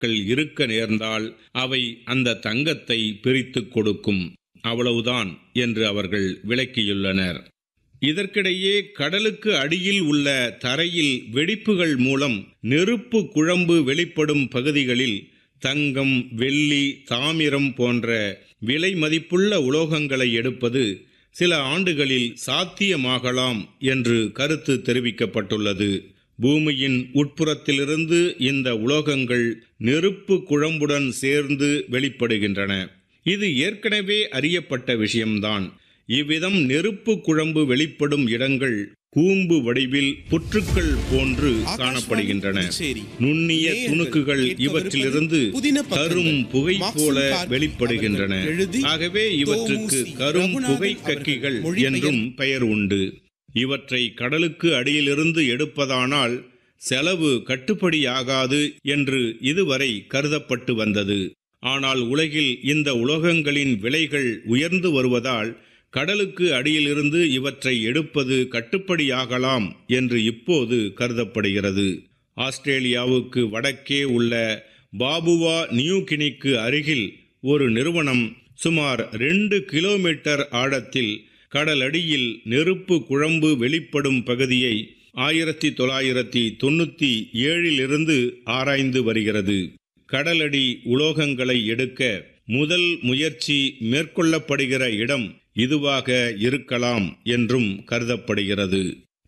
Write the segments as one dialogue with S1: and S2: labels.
S1: கள் இருக்க நேர்ந்தால் அவை அந்த தங்கத்தை பிரித்துக் கொடுக்கும் அவ்வளவுதான் என்று அவர்கள் விளக்கியுள்ளனர் இதற்கிடையே கடலுக்கு அடியில் உள்ள தரையில் வெடிப்புகள் மூலம் நெருப்பு குழம்பு வெளிப்படும் பகுதிகளில் தங்கம் வெள்ளி தாமிரம் போன்ற விலை மதிப்புள்ள உலோகங்களை எடுப்பது சில ஆண்டுகளில் சாத்தியமாகலாம் என்று கருத்து தெரிவிக்கப்பட்டுள்ளது பூமியின் உட்புறத்திலிருந்து இந்த உலோகங்கள் நெருப்பு குழம்புடன் சேர்ந்து வெளிப்படுகின்றன இது ஏற்கனவே அறியப்பட்ட விஷயம்தான் இவ்விதம் நெருப்பு குழம்பு வெளிப்படும் இடங்கள் கூம்பு வடிவில் புற்றுக்கள் போன்று காணப்படுகின்றன நுண்ணிய துணுக்குகள் இவற்றிலிருந்து கரும் புகை போல வெளிப்படுகின்றன ஆகவே இவற்றுக்கு கரும் புகை கக்கிகள் என்றும் பெயர் உண்டு இவற்றை கடலுக்கு அடியிலிருந்து எடுப்பதானால் செலவு கட்டுப்படியாகாது என்று இதுவரை கருதப்பட்டு வந்தது ஆனால் உலகில் இந்த உலோகங்களின் விலைகள் உயர்ந்து வருவதால் கடலுக்கு அடியிலிருந்து இவற்றை எடுப்பது கட்டுப்படியாகலாம் என்று இப்போது கருதப்படுகிறது ஆஸ்திரேலியாவுக்கு வடக்கே உள்ள பாபுவா நியூகினிக்கு அருகில் ஒரு நிறுவனம் சுமார் ரெண்டு கிலோமீட்டர் ஆழத்தில் கடலடியில் நெருப்பு குழம்பு வெளிப்படும் பகுதியை ஆயிரத்தி தொள்ளாயிரத்தி தொண்ணூத்தி ஏழிலிருந்து ஆராய்ந்து வருகிறது கடலடி உலோகங்களை எடுக்க முதல் முயற்சி மேற்கொள்ளப்படுகிற இடம் இதுவாக இருக்கலாம் என்றும் கருதப்படுகிறது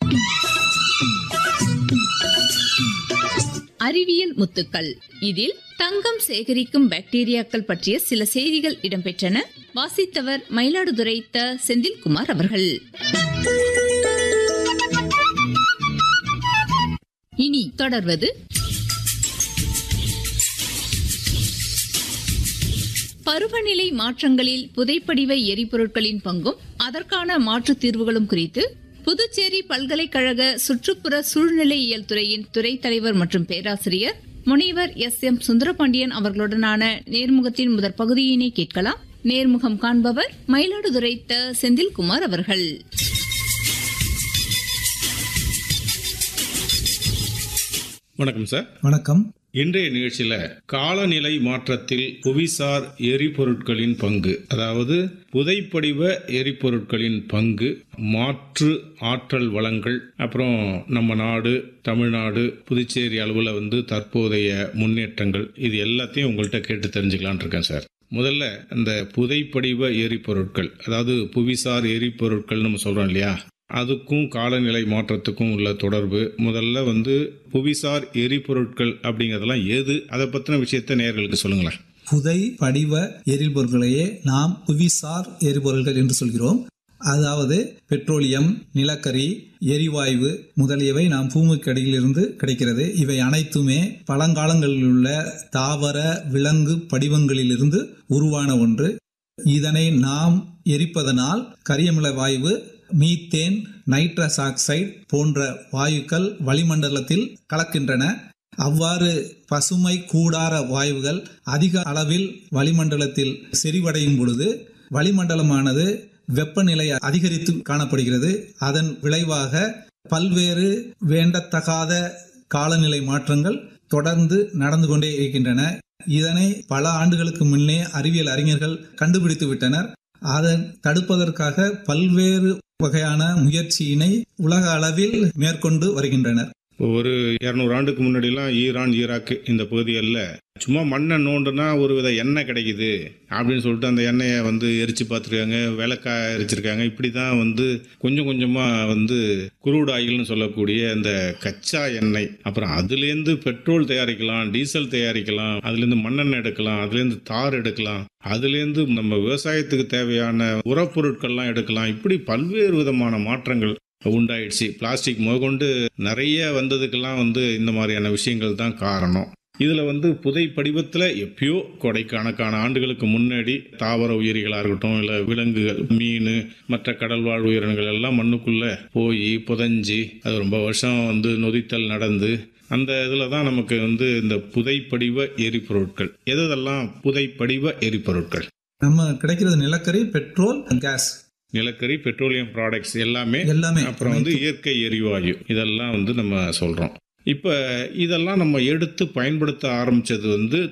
S2: அறிவியல் முத்துக்கள் இதில் தங்கம் சேகரிக்கும் பாக்டீரியாக்கள் பற்றிய சில செய்திகள் இடம்பெற்றன வாசித்தவர் மயிலாடுதுறை த செந்தில்குமார் அவர்கள் இனி தொடர்வது பருவநிலை மாற்றங்களில் புதைப்படிவ எரிபொருட்களின் பங்கும் அதற்கான மாற்றுத் தீர்வுகளும் குறித்து புதுச்சேரி பல்கலைக்கழக சுற்றுப்புற சூழ்நிலையியல் துறையின் துறை தலைவர் மற்றும் பேராசிரியர் முனைவர் எஸ் எம் சுந்தரபாண்டியன் அவர்களுடனான நேர்முகத்தின் முதற் பகுதியினை கேட்கலாம் நேர்முகம் காண்பவர் மயிலாடுதுறை த செந்தில்குமார் அவர்கள்
S1: வணக்கம் சார்
S3: வணக்கம்
S1: இன்றைய நிகழ்ச்சியில காலநிலை மாற்றத்தில் புவிசார் எரிபொருட்களின் பங்கு அதாவது புதைப்படிவ எரிபொருட்களின் பங்கு மாற்று ஆற்றல் வளங்கள் அப்புறம் நம்ம நாடு தமிழ்நாடு புதுச்சேரி அளவில் வந்து தற்போதைய முன்னேற்றங்கள் இது எல்லாத்தையும் உங்கள்கிட்ட கேட்டு தெரிஞ்சுக்கலான் இருக்கேன் சார் முதல்ல இந்த புதைப்படிவ எரிபொருட்கள் அதாவது புவிசார் எரிபொருட்கள் நம்ம சொல்றோம் இல்லையா அதுக்கும் காலநிலை மாற்றத்துக்கும் உள்ள தொடர்பு முதல்ல வந்து புவிசார் எரிபொருட்கள் அப்படிங்கிறதெல்லாம் ஏது அதை பற்றின விஷயத்த நேர்களுக்கு சொல்லுங்களேன்
S3: புதை படிவ எரிபொருள்களையே நாம் புவிசார் எரிபொருள்கள் என்று சொல்கிறோம் அதாவது பெட்ரோலியம் நிலக்கரி எரிவாயு முதலியவை நாம் பூமிக்கு அடியிலிருந்து கிடைக்கிறது இவை அனைத்துமே பழங்காலங்களில் உள்ள தாவர விலங்கு படிவங்களிலிருந்து உருவான ஒன்று இதனை நாம் எரிப்பதனால் கரியமில வாயு மீத்தேன் நைட்ரஸ் ஆக்சைடு போன்ற வாயுக்கள் வளிமண்டலத்தில் கலக்கின்றன அவ்வாறு பசுமை கூடார வாயுகள் அதிக அளவில் வளிமண்டலத்தில் செறிவடையும் பொழுது வளிமண்டலமானது வெப்பநிலை அதிகரித்து காணப்படுகிறது அதன் விளைவாக பல்வேறு வேண்டத்தகாத காலநிலை மாற்றங்கள் தொடர்ந்து நடந்து கொண்டே இருக்கின்றன இதனை பல ஆண்டுகளுக்கு முன்னே அறிவியல் அறிஞர்கள் கண்டுபிடித்து விட்டனர் அதை தடுப்பதற்காக பல்வேறு வகையான முயற்சியினை உலக அளவில் மேற்கொண்டு வருகின்றனர்
S1: ஒரு இரநூறு ஆண்டுக்கு முன்னாடிலாம் ஈரான் ஈராக் இந்த பகுதிகளில் சும்மா மண்ணை நோண்டுனா ஒரு வித எண்ணெய் கிடைக்குது அப்படின்னு சொல்லிட்டு அந்த எண்ணெயை வந்து எரிச்சு பார்த்துருக்காங்க விளக்காய் எரிச்சிருக்காங்க இப்படி தான் வந்து கொஞ்சம் கொஞ்சமாக வந்து குரூட் ஆயில்னு சொல்லக்கூடிய அந்த கச்சா எண்ணெய் அப்புறம் அதுலேருந்து பெட்ரோல் தயாரிக்கலாம் டீசல் தயாரிக்கலாம் அதுலேருந்து மண்ணெண்ணெய் எடுக்கலாம் அதுலேருந்து தார் எடுக்கலாம் அதுலேருந்து நம்ம விவசாயத்துக்கு தேவையான உரப்பொருட்கள்லாம் எடுக்கலாம் இப்படி பல்வேறு விதமான மாற்றங்கள் உண்டாயிடுச்சு பிளாஸ்டிக் முதற்கொண்டு நிறைய வந்ததுக்கெல்லாம் வந்து இந்த மாதிரியான விஷயங்கள் தான் காரணம் இதில் வந்து புதை படிவத்தில் எப்பயோ கொடைக்கணக்கான ஆண்டுகளுக்கு முன்னாடி தாவர உயிரிகளாக இருக்கட்டும் இல்லை விலங்குகள் மீன் மற்ற கடல் வாழ் உயிரினங்கள் எல்லாம் மண்ணுக்குள்ளே போய் புதைஞ்சி அது ரொம்ப வருஷம் வந்து நொதித்தல் நடந்து அந்த இதில் தான் நமக்கு வந்து இந்த புதைப்படிவ எரிபொருட்கள் எதெல்லாம் புதைப்படிவ எரிபொருட்கள்
S3: நம்ம கிடைக்கிறது நிலக்கரி பெட்ரோல் கேஸ்
S1: நிலக்கரி பெட்ரோலியம் ப்ராடக்ட்ஸ் எல்லாமே
S3: எல்லாமே
S1: அப்புறம் வந்து இயற்கை எரிவாயு இதெல்லாம் வந்து நம்ம சொல்றோம் இப்போ இதெல்லாம் நம்ம எடுத்து பயன்படுத்த ஆரம்பிச்சது வந்து